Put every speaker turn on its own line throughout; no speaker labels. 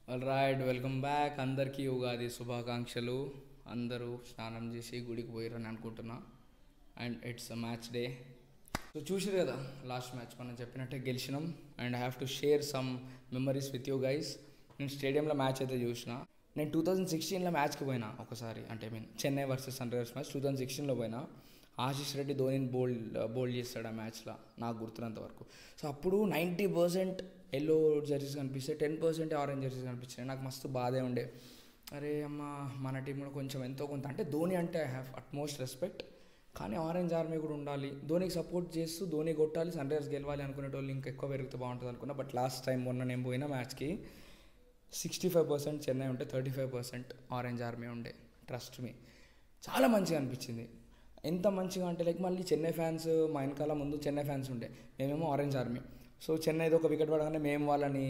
all right welcome back అందరికీ ఉగాది శుభాకాంక్షలు అందరూ స్నానం చేసి గుడికి పోయారని అనుకుంటున్నా and it's a match day so చూసారు కదా లాస్ట్ మ్యాచ్ మనం చెప్పినట్టే గెలిచినాం and I have to share some memories with you guys నేను స్టేడియంలో మ్యాచ్ అయితే చూసిన నేను టూ థౌజండ్ సిక్స్టీన్లో మ్యాచ్కి పోయినా ఒకసారి అంటే I mean Chennai versus Sunrisers match two thousand సిక్స్టీన్లో పోయినా ఆశీష్ రెడ్డి ధోనిని బోల్డ్ బోల్డ్ చేస్తాడు ఆ మ్యాచ్లో నాకు గుర్తున్నంత వరకు సో అప్పుడు నైంటీ పర్సెంట్ ఎల్లో జెర్సీస్ కనిపిస్తే టెన్ పర్సెంట్ ఆరెంజ్ జెర్సీస్ కనిపించాయి నాకు మస్తు బాధే ఉండే అరే అమ్మ మన టీం కూడా కొంచెం ఎంతో కొంత అంటే ధోని అంటే ఐ హ్యావ్ అట్మోస్ట్ రెస్పెక్ట్ కానీ ఆరెంజ్ ఆర్మీ కూడా ఉండాలి ధోనికి సపోర్ట్ చేస్తూ ధోని కొట్టాలి సన్ రైజర్స్ గెలవాలి అనుకునేటోళ్ళు ఇంకా ఎక్కువ పెరిగితే బాగుంటుంది అనుకున్నా బట్ లాస్ట్ టైం మొన్న నేను పోయిన మ్యాచ్కి సిక్స్టీ ఫైవ్ పర్సెంట్ చెన్నై ఉంటే thirty five percent orange army ఉండే ట్రస్ట్ మీ చాలా మంచిగా అనిపించింది ఎంత మంచిగా అంటే లైక్ మళ్ళీ చెన్నై ఫ్యాన్స్ మా వెనకాల ముందు చెన్నై ఫ్యాన్స్ ఉండే మేమేమో ఆరెంజ్ ఆర్మీ సో చెన్నైది ఒక వికెట్ పడగానే మేము వాళ్ళని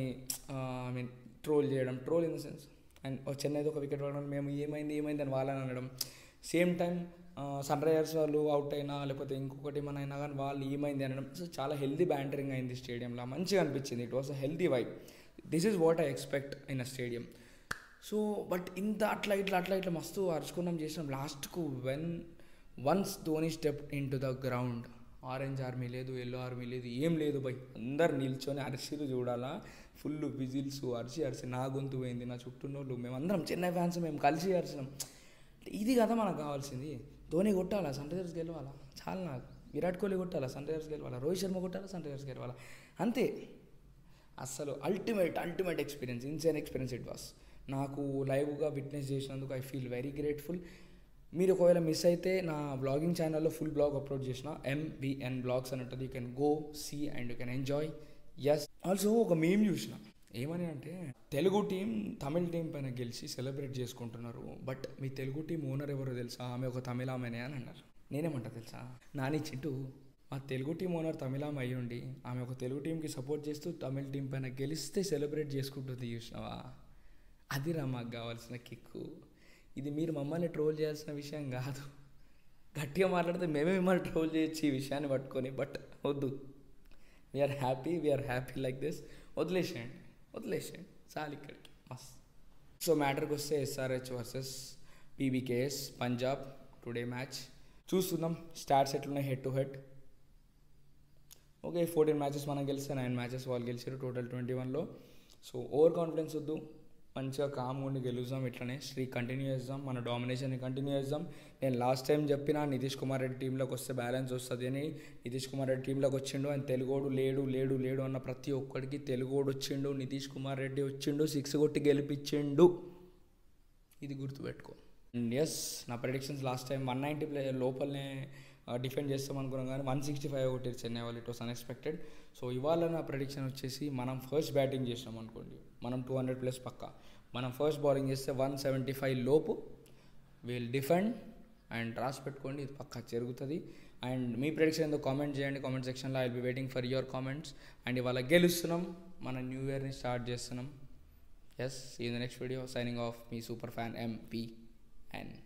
ఐ మీన్ ట్రోల్ చేయడం troll in the sense and చెన్నైది ఒక వికెట్ పడగానే మేము ఏమైంది ఏమైంది అని వాళ్ళని అనడం సేమ్ టైం సన్ రైజర్స్ వాళ్ళు అవుట్ అయినా లేకపోతే ఇంకొకటి మన అయినా కానీ వాళ్ళు ఏమైంది అనడం సో చాలా హెల్దీ బ్యాంటరింగ్ అయింది స్టేడియంలో మంచిగా అనిపించింది it was a healthy vibe this is what I expect in a stadium so but ఇంత అట్లా ఇట్లా అట్లా ఇట్లా మస్తు అరుచుకున్నాం చేసినాం లాస్ట్కు when once Dhoni step in to the ground orange army లేదు ఎల్లో ఆర్మీ లేదు ఏం లేదు బై అందరు నిల్చొని అరిసిరు చూడాలా ఫుల్ విజిల్స్ అరిసి అరిసి నా గొంతు పోయింది నా చుట్టూ వాళ్ళు మేమందరం చెన్నై ఫ్యాన్స్ మేము కలిసి అరిసినాం ఇది కదా మనకు కావాల్సింది ధోని కొట్టాలా సన్ రైజర్స్ గెలవాలా చాలా నాకు విరాట్ కోహ్లీ కొట్టాలా సన్ రైజర్స్ గెలవాలా రోహిత్ శర్మ కొట్టాలా సన్ రైజర్స్ గెలవాలా అంతే అస్సలు ultimate ultimate experience insane experience it was నాకు లైవ్గా విట్నెస్ చేసినందుకు ఐ ఫీల్ వెరీ గ్రేట్ఫుల్ మీరు ఒకవేళ మిస్ అయితే నా బ్లాగింగ్ ఛానల్లో ఫుల్ బ్లాగ్ అప్లోడ్ చేసిన ఎంబిఎన్ బ్లాగ్స్ అని ఉంటుంది you can go see and you can enjoy ఎస్ ఆల్సో ఒక మేమ్ చూసిన ఏమని అంటే తెలుగు టీం తమిళ టీం పైన గెలిచి సెలబ్రేట్ చేసుకుంటున్నారు బట్ మీ తెలుగు టీం ఓనర్ ఎవరో తెలుసా ఆమె ఒక తమిళ ఆమెనే అని అన్నారు నేనేమంటా తెలుసా నాని చింటూ మా తెలుగు టీం ఓనర్ తమిళామె అయ్యి ఉండి ఆమె ఒక తెలుగు టీంకి సపోర్ట్ చేస్తూ తమిళ టీం పైన గెలిస్తే సెలబ్రేట్ చేసుకుంటుంది చూసినావా అదిరా మాకు కావాల్సిన కిక్కు ఇది మీరు మమ్మల్ని ట్రోల్ చేయాల్సిన విషయం కాదు గట్టిగా మాట్లాడితే మేమే మిమ్మల్ని ట్రోల్ చేయొచ్చు ఈ విషయాన్ని పట్టుకొని బట్ వద్దు we're happy we're happy like this వదిలేసేయండి వదిలేసేయండి చాలు ఇక్కడికి మస్ సో మ్యాటర్కి వస్తే SRH versus PBKS Punjab today match చూస్తున్నాం స్టార్ట్స్ ఎట్లున్నాయి head to head okay fourteen matches మనం గెలిస్తే నైన్ మ్యాచెస్ వాళ్ళు గెలిచారు టోటల్ ట్వంటీ వన్లో సో ఓవర్ కాన్ఫిడెన్స్ వద్దు మంచిగా కామ్ ఉండి గెలుద్దాం ఇట్లనే శ్రీ కంటిన్యూ చేద్దాం మన డామినేషన్ని కంటిన్యూ చేద్దాం నేను లాస్ట్ టైం చెప్పిన నితీష్ కుమార్ రెడ్డి టీంలోకి వస్తే బ్యాలెన్స్ వస్తుంది అని నితీష్ కుమార్ రెడ్డి టీంలోకి వచ్చిండు ఆయన తెలుగోడు లేడు లేడు లేడు అన్న ప్రతి ఒక్కడికి తెలుగోడు వచ్చిండు నితీష్ కుమార్ రెడ్డి వచ్చిండు సిక్స్ కొట్టి గెలిపించిండు ఇది గుర్తుపెట్టుకో ఎస్ నా predictions last time one ninety ప్లే లోపలనే డిఫెండ్ చేస్తాం అనుకున్నాం కానీ వన్ సిక్స్టీ ఫైవ్ కొట్టారు చెన్నై వాళ్ళు ఇట్ వాస్ అన్ఎక్స్పెక్టెడ్ సో ఇవాళ నా ప్రెడిక్షన్ వచ్చేసి మనం ఫస్ట్ బ్యాటింగ్ చేసినాం అనుకోండి మనం టూ హండ్రెడ్ ప్లస్ పక్క మనం ఫస్ట్ బౌలింగ్ చేస్తే వన్ సెవెంటీ ఫైవ్ లోపు వీల్ డిఫెండ్ అండ్ రాసి పెట్టుకోండి ఇది పక్కా జరుగుతుంది అండ్ మీ ప్రెడిక్షన్ ఏందో కామెంట్ చేయండి కామెంట్ సెక్షన్లో I be waiting for your comments and ఇవాళ గెలుస్తున్నాం మన న్యూ ఇయర్ని స్టార్ట్ చేస్తున్నాం ఎస్ ఈ the next video signing off మీ సూపర్ ఫ్యాన్ ఎంపీ అండ్